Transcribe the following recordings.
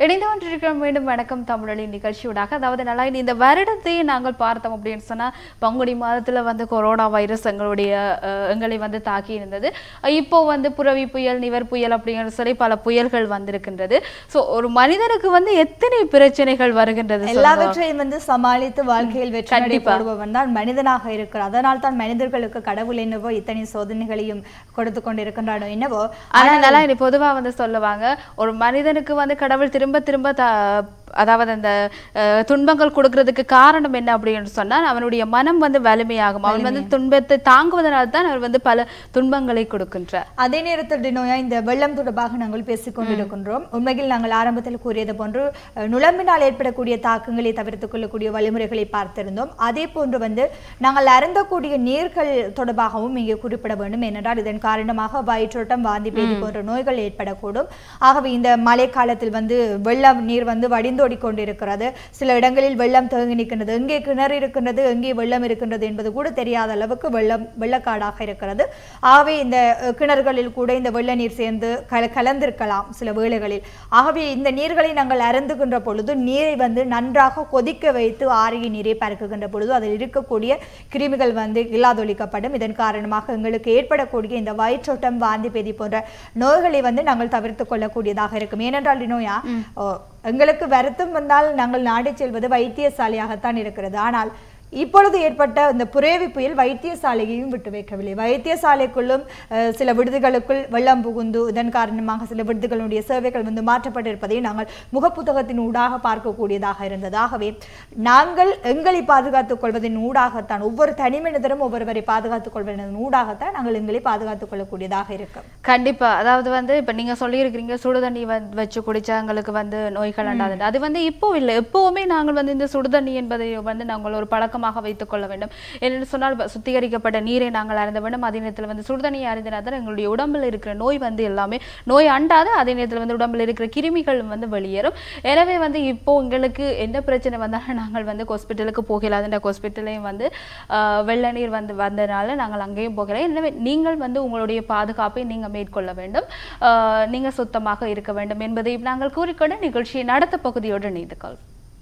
இணைந்து கொண்டிருக்கிறோம் மீண்டும் வணக்கம் தமிழொலி நிகழ்ச்சியூடாக அதாவது நல்லா இந்த வருடத்தை நாங்கள் பார்த்தோம் அப்படின்னு சொன்னா பங்குனி மாதத்துல வந்து கொரோனா வைரஸ் எங்களுடைய அஹ், எங்களை வந்து தாக்கி இருந்தது அஹ், இப்போ வந்து புரவி புயல் நிவர் புயல் அப்படிங்கிற சொல்லி பல புயல்கள் வந்திருக்கின்றது ஸோ ஒரு மனிதனுக்கு வந்து எத்தனை பிரச்சனைகள் வருகின்றது சொல்லுங்க. எல்லாவற்றையும் வந்து சமாளித்து வாழ்க்கையில் வெற்றி நடை கண்டிப்பா. போடுபவன் தான் மனிதனாக இருக்கிறார் அதனால் தான் மனிதர்களுக்கு கடவுள் என்னவோ இத்தனை சோதனைகளையும் கொடுத்து கொண்டிருக்கின்றானோ என்னவோ ஆனா நல்லா இனி பொதுவா வந்து சொல்லுவாங்க ஒரு மனிதனுக்கு வந்து கடவுள் திரும்ப திரும்ப த அதாவது அந்த அஹ், துன்பங்கள் கொடுக்கறதுக்கு காரணம் என்ன அப்படின்னு சொன்னால் அவனுடைய மனம் வந்து வலிமையாகும் அவன் வந்து துன்பத்தை தாங்குவதனால் தான் அவர் வந்து பல துன்பங்களை கொடுக்கின்றார் அதே நேரத்தில் டினோயா இந்த வெள்ளம் தொடர்பாக நாங்கள் பேசிக் கொண்டிருக்கின்றோம் உண்மையில் நாங்கள் ஆரம்பத்தில் கூறியது போன்று அஹ், நுழம்பினால் ஏற்படக்கூடிய தாக்கங்களை தவிர்த்துக் கொள்ளக்கூடிய வழிமுறைகளை பார்த்திருந்தோம் அதே போன்று வந்து நாங்கள் அருந்தக்கூடிய நீர்கள் தொடர்பாகவும் இங்கே குறிப்பிட வேண்டும் ஏனென்றால் இதன் காரணமாக வயிற்றோட்டம் வாந்தி பேதி போன்ற நோய்கள் ஏற்படக்கூடும் ஆகவே இந்த மழை காலத்தில் வந்து வெள்ளம் நீர் வந்து வடிந்தோடி கொண்டிருக்கிறது சில இடங்களில் வெள்ளம் தேங்கி நிற்கின்றது எங்கே கிணறு இருக்கின்றது எங்கே வெள்ளம் இருக்கின்றது என்பது கூட தெரியாத அளவுக்கு வெள்ளம் வெள்ளக்காடாக இருக்கிறது ஆகவே இந்த அஹ், கிணறுகளில் கூட இந்த வெள்ள நீர் சேர்ந்து கல கலந்திருக்கலாம் சில வேளைகளில் ஆகவே இந்த நீர்களை நாங்கள் அருந்துகின்ற பொழுது நீரை வந்து நன்றாக கொதிக்க வைத்து ஆரிய நீரை பறக்குகின்ற பொழுது அதில் இருக்கக்கூடிய கிருமிகள் வந்து இல்லாதொழிக்கப்படும் இதன் காரணமாக எங்களுக்கு ஏற்படக்கூடிய இந்த வயிற்றோட்டம் வாந்தி பேதி போன்ற நோய்களை வந்து நாங்கள் தவிர்த்து கொள்ளக்கூடியதாக இருக்கும் ஏனென்றால் நோயா எங்களுக்கு வருத்தம் வந்தால் நாங்கள் நாடி செல்வது வைத்தியசாலையாகத்தான் இருக்கிறது ஆனால் இப்பொழுது ஏற்பட்ட இந்த புரேவி புயல் வைத்தியசாலையையும் விட்டு வைக்கவில்லை வைத்தியசாலைக்குள்ளும் அஹ், சில விடுதிகளுக்குள் வெள்ளம் புகுந்து இதன் காரணமாக சில விடுதிகளுடைய சேவைகள் வந்து மாற்றப்பட்டிருப்பதை நாங்கள் முகப்புத்தகத்தின் ஊடாக பார்க்கக்கூடியதாக இருந்தது ஆகவே நாங்கள் எங்களை பாதுகாத்துக் கொள்வதன் ஊடாகத்தான் ஒவ்வொரு தனி மனிதரும் ஒவ்வொருவரை பாதுகாத்துக் கொள்வதன் ஊடாகத்தான் நாங்கள் எங்களை பாதுகாத்துக் கொள்ளக்கூடியதாக இருக்கும் கண்டிப்பா அதாவது வந்து இப்ப நீங்க சொல்லியிருக்கிறீங்க சுடுதண்ணி வந்து வச்சு குடிச்சா எங்களுக்கு வந்து நோய்கள் அண்டாது அது வந்து இப்போ இல்லை எப்பவுமே நாங்கள் வந்து இந்த சுடுதண்ணி என்பதை வந்து நாங்கள் ஒரு பழக்கமாக வைத்துக் கொள்ள வேண்டும் என்று சொன்னால் இப்ப சுத்திகரிக்கப்பட்ட நீரை நாங்கள் அருந்த வேண்டும் அதே நேரத்தில் வந்து சுடுதண்ணியை அருந்தினால் தான் எங்களுடைய உடம்பில் இருக்கிற நோய் வந்து எல்லாமே நோய் அண்டாது அதே நேரத்தில் வந்து உடம்பில் இருக்கிற கிருமிகள் வந்து வெளியேறும் எனவே வந்து இப்போ எங்களுக்கு எந்த பிரச்சனை வந்தாலும் நாங்கள் வந்து ஹாஸ்பிட்டலுக்கு போகலாது இந்த ஹாஸ்பிட்டலையும் வந்து ஆஹ், வெள்ள நீர் வந்து வந்தனால நாங்கள் அங்கேயும் போகலாம் எனவே நீங்கள் வந்து உங்களுடைய பாதுகாப்பை நீங்கள் மேற்கொள்ள வேண்டும் ஆஹ், நீங்கள் சுத்தமாக இருக்க வேண்டும் என்பதை நாங்கள் கூறிக்கொண்டு நிகழ்ச்சியை நடத்த பகுதியோடு இணைந்து கொள்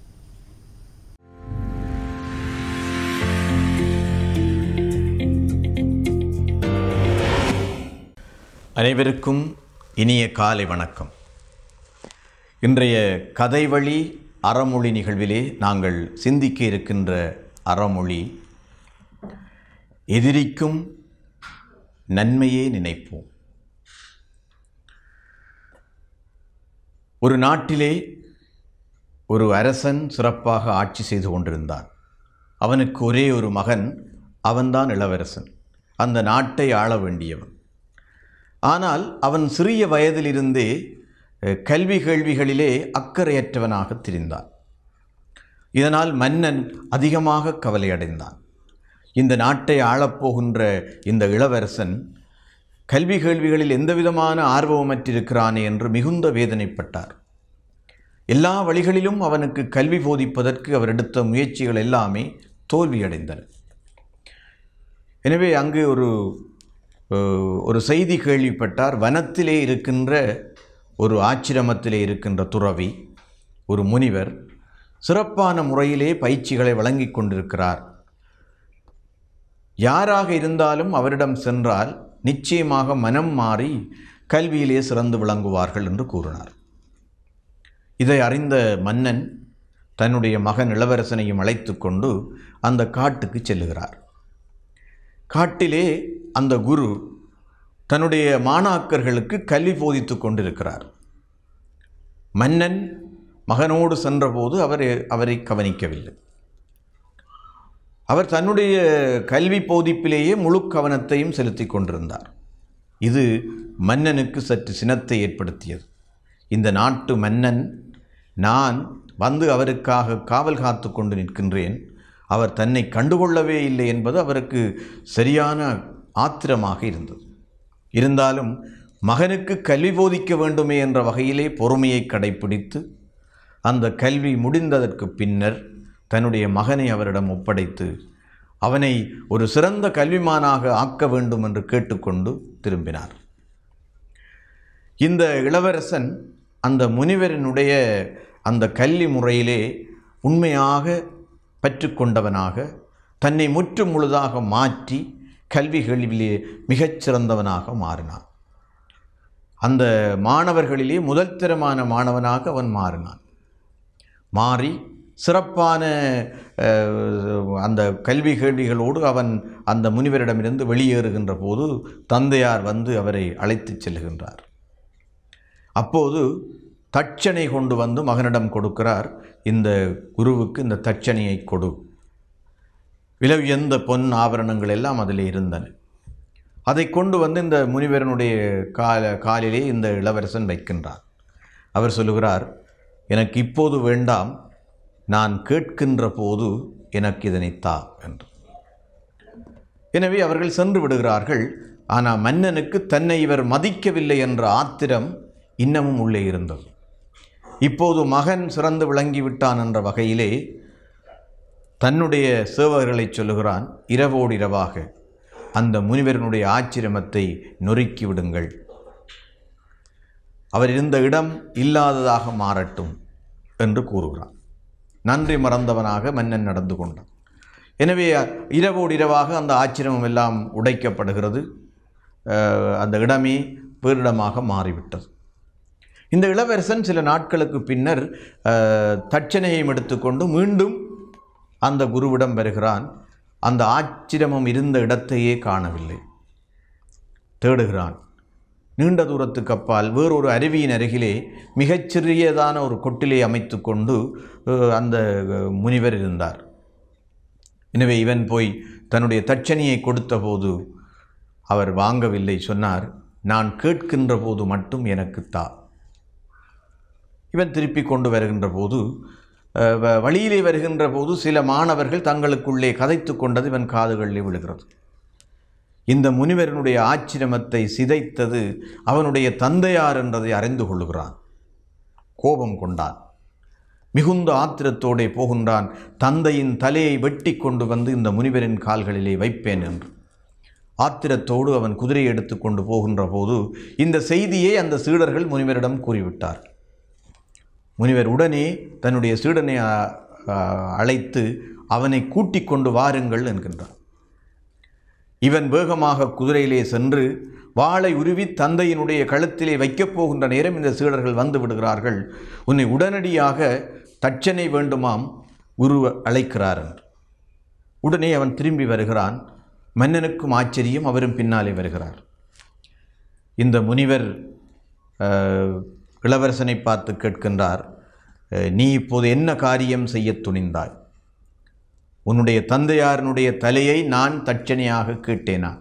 அனைவருக்கும் இனிய காலை வணக்கம் இன்றைய கதை வழி அறமொழி நிகழ்விலே நாங்கள் சிந்திக்க இருக்கின்ற அறமொழி எதிரிக்கும் நன்மையே நினைப்போம் ஒரு நாட்டிலே ஒரு அரசன் சிறப்பாக ஆட்சி செய்து கொண்டிருந்தான் அவனுக்கு ஒரே ஒரு மகன் அவன்தான் இளவரசன் அந்த நாட்டை ஆள வேண்டியவன் ஆனால் அவன் சிறிய வயதிலிருந்தே அஹ், கல்வி கேள்விகளிலே அக்கறையற்றவனாக திரிந்தான் இதனால் மன்னன் அதிகமாக கவலையடைந்தான் இந்த நாட்டை ஆளப்போகின்ற இந்த இளவரசன் கல்வி கேள்விகளில் எந்தவிதமான ஆர்வமற்றிருக்கிறானே என்று மிகுந்த வேதனைப்பட்டார் எல்லா வழிகளிலும் அவனுக்கு கல்வி போதிப்பதற்கு அவர் எடுத்த முயற்சிகள் எல்லாமே தோல்வியடைந்தன எனவே அங்கு ஒரு அஹ், ஒரு செய்தி கேள்விப்பட்டார் வனத்திலே இருக்கின்ற ஒரு ஆச்சிரமத்திலே இருக்கின்ற துறவி ஒரு முனிவர் சிறப்பான முறையிலே பயிற்சிகளை வழங்கிக் கொண்டிருக்கிறார் யாராக இருந்தாலும் அவரிடம் சென்றால் நிச்சயமாக மனம் மாறி கல்வியிலே சிறந்து விளங்குவார்கள் என்று கூறினார் இதை அறிந்த மன்னன் தன்னுடைய மகன் இளவரசனையும் அழைத்து கொண்டு அந்த காட்டுக்கு செல்லுகிறார் காட்டிலே அந்த குரு தன்னுடைய மாணாக்கர்களுக்கு கல்வி போதித்துக் கொண்டிருக்கிறார் மன்னன் மகனோடு சென்றபோது அவர் அவரை கவனிக்கவில்லை அவர் தன்னுடைய கல்வி போதிப்பிலேயே முழு கவனத்தையும் செலுத்திக் கொண்டிருந்தார் இது மன்னனுக்கு சற்று சினத்தை ஏற்படுத்தியது இந்த நாட்டு மன்னன் நான் வந்து அவருக்காக காவல் காத்து கொண்டு நிற்கின்றேன் அவர் தன்னை கண்டுகொள்ளவே இல்லை என்பது அவருக்கு சரியான ஆத்திரமாக இருந்தது இருந்தாலும் மகனுக்கு கல்வி போதிக்க வேண்டுமே என்ற வகையிலே பொறுமையை கடைப்பிடித்து அந்த கல்வி முடிந்ததற்கு பின்னர் தன்னுடைய மகனை அவரிடம் ஒப்படைத்து அவனை ஒரு சிறந்த கல்விமானாக ஆக்க வேண்டும் என்று கேட்டுக்கொண்டு திரும்பினார் இந்த இளவரசன் அந்த முனிவரினுடைய அந்த கல்வி முறையிலே உண்மையாக பற்றுக்கொண்டவனாக தன்னை முற்றும் முழுதாக மாற்றி கல்வி கேள்வியிலே மிகச்சிறந்தவனாக மாறினான் அந்த மாணவர்களிலே முதல் தரமான மாணவனாக அவன் மாறினான் மாறி சிறப்பான அஹ், அந்த கல்வி கேள்விகளோடு அவன் அந்த முனிவரிடமிருந்து வெளியேறுகின்ற போது தந்தையார் வந்து அவரை அழைத்துச் செல்கின்றார் அப்போது தட்சணை கொண்டு வந்து மகனிடம் கொடுக்கிறார் இந்த குருவுக்கு இந்த தட்சணையை கொடு விலை உயர்ந்த பொன் ஆபரணங்கள் எல்லாம் அதில் இருந்தன அதை கொண்டு வந்து இந்த முனிவரனுடைய கால காலிலே இந்த இளவரசன் வைக்கின்றார் அவர் சொல்லுகிறார் எனக்கு இப்போது வேண்டாம் நான் கேட்கின்ற போது எனக்கு இதனை தா என்று எனவே அவர்கள் சென்று விடுகிறார்கள் ஆனால் மன்னனுக்கு தன்னை இவர் மதிக்கவில்லை என்ற ஆத்திரம் இன்னமும் உள்ளே இருந்தது இப்போது மகன் சிறந்து விளங்கிவிட்டான் என்ற வகையிலே தன்னுடைய சேவகர்களை சொல்லுகிறான் இரவோடு இரவாக அந்த முனிவரனுடைய ஆச்சிரமத்தை நொறுக்கி விடுங்கள் அவர் இருந்த இடம் இல்லாததாக மாறட்டும் என்று கூறுகிறான் நன்றி மறந்தவனாக மன்னன் நடந்து கொண்டான் எனவே இரவோடு இரவாக அந்த ஆச்சிரமம் எல்லாம் உடைக்கப்படுகிறது அஹ், அந்த இடமே வேறிடமாக மாறிவிட்டது இந்த இளவரசன் சில நாட்களுக்கு பின்னர் அஹ், தட்சணையும் எடுத்துக்கொண்டு மீண்டும் அந்த குருவிடம் வருகிறான் அந்த ஆச்சிரமம் இருந்த இடத்தையே காணவில்லை தேடுகிறான் நீண்ட தூரத்துக்கு அப்பால் வேறொரு அருவியின் அருகிலே மிகச்சிறியதான ஒரு கொட்டிலை அமைத்து கொண்டு அஹ், அந்த அஹ், முனிவர் இருந்தார் எனவே இவன் போய் தன்னுடைய தட்சணியை கொடுத்தபோது அவர் வாங்கவில்லை சொன்னார் நான் கேட்கின்ற போது மட்டும் எனக்கு தா இவன் திருப்பி கொண்டு வருகின்ற போது அஹ், வ- வழியிலே வருகின்ற போது சில மாணவர்கள் தங்களுக்குள்ளே கதைத்து கொண்டது இவன் காதுகளில் விழுகிறது இந்த முனிவரனுடைய ஆச்சிரமத்தை சிதைத்தது அவனுடைய தந்தையார் என்றதை அறிந்து கொள்ளுகிறான் கோபம் கொண்டான் மிகுந்த ஆத்திரத்தோடே போகின்றான் தந்தையின் தலையை வெட்டி கொண்டு வந்து இந்த முனிவரின் கால்களிலே வைப்பேன் என்று ஆத்திரத்தோடு அவன் குதிரையை எடுத்துக்கொண்டு போகின்ற போது இந்த செய்தியை அந்த சீடர்கள் முனிவரிடம் கூறிவிட்டார் முனிவர் உடனே தன்னுடைய சீடனை அ, அ, அழைத்து அவனை கூட்டிக் கொண்டு வாருங்கள் என்கின்றார் இவன் வேகமாக குதிரையிலே சென்று வாளை உருவி தந்தையினுடைய கழுத்திலே வைக்கப் போகின்ற நேரம் இந்த சீடர்கள் வந்து விடுகிறார்கள் உன்னை உடனடியாக தட்சணை வேண்டுமாம் குரு அழைக்கிறார் என்று உடனே அவன் திரும்பி வருகிறான் மன்னனுக்கும் ஆச்சரியம் அவரும் பின்னாலே வருகிறார் இந்த முனிவர் அஹ், இளவரசனை பார்த்து கேட்கின்றார் அஹ், நீ இப்போது என்ன காரியம் செய்யத் துணிந்தாய் உன்னுடைய தந்தையாரனுடைய தலையை நான் தட்சணையாக கேட்டேனா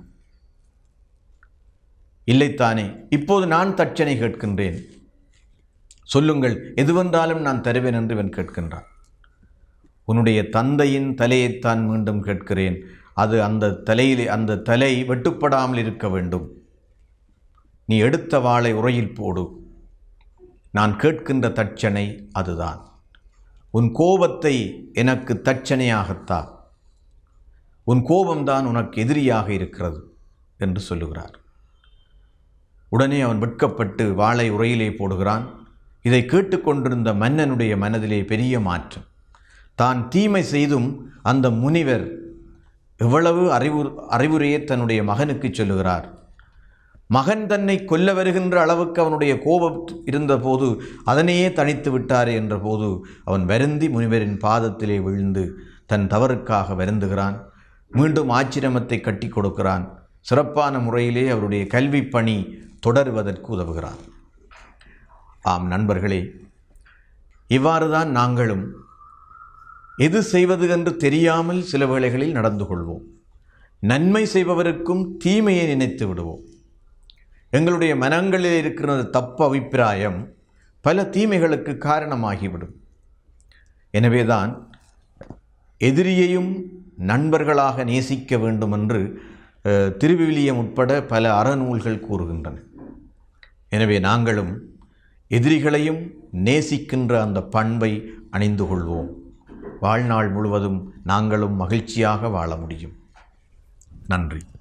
இல்லைத்தானே இப்போது நான் தட்சணை கேட்கின்றேன் சொல்லுங்கள் எதுவென்றாலும் நான் தருவேன் என்று இவன் கேட்கின்றான் உன்னுடைய தந்தையின் தலையைத்தான் மீண்டும் கேட்கிறேன் அது அந்த தலையிலே அந்த தலை வெட்டுப்படாமல் இருக்க வேண்டும் நீ எடுத்த வாளை உரையில் போடு நான் கேட்கின்ற தட்சணை அதுதான் உன் கோபத்தை எனக்கு தட்சணையாகத்தா உன் கோபம்தான் உனக்கு எதிரியாக இருக்கிறது என்று சொல்லுகிறார் உடனே அவன் வெட்கப்பட்டு வாளை உரையிலே போடுகிறான் இதை கேட்டுக்கொண்டிருந்த மன்னனுடைய மனதிலே பெரிய மாற்றம் தான் தீமை செய்தும் அந்த முனிவர் எவ்வளவு அறிவு அறிவுரையை தன்னுடைய மகனுக்கு சொல்லுகிறார் மகன் தன்னை கொல்ல வருகின்ற அளவுக்கு அவனுடைய கோபம் இருந்தபோது அதனையே தணித்து விட்டாரே என்ற போது அவன் வருந்தி முனிவரின் பாதத்திலே விழுந்து தன் தவறுக்காக வருந்துகிறான் மீண்டும் ஆச்சிரமத்தை கட்டி கொடுக்கிறான் சிறப்பான முறையிலே அவருடைய கல்வி பணி தொடருவதற்கு உதவுகிறான் ஆம் நண்பர்களே இவ்வாறுதான் நாங்களும் எது செய்வது என்று தெரியாமல் சில வேளைகளில் நடந்து கொள்வோம் நன்மை செய்பவருக்கும் தீமையை நினைத்து விடுவோம் எங்களுடைய மனங்களில் இருக்கிற அந்த தப்பு அபிப்பிராயம் பல தீமைகளுக்கு காரணமாகிவிடும் எனவேதான் எதிரியையும் நண்பர்களாக நேசிக்க வேண்டும் என்று அஹ், திருவிவிலியம் உட்பட பல அறநூல்கள் கூறுகின்றன எனவே நாங்களும் எதிரிகளையும் நேசிக்கின்ற அந்த பண்பை அணிந்து கொள்வோம் வாழ்நாள் முழுவதும் நாங்களும் மகிழ்ச்சியாக வாழ முடியும் நன்றி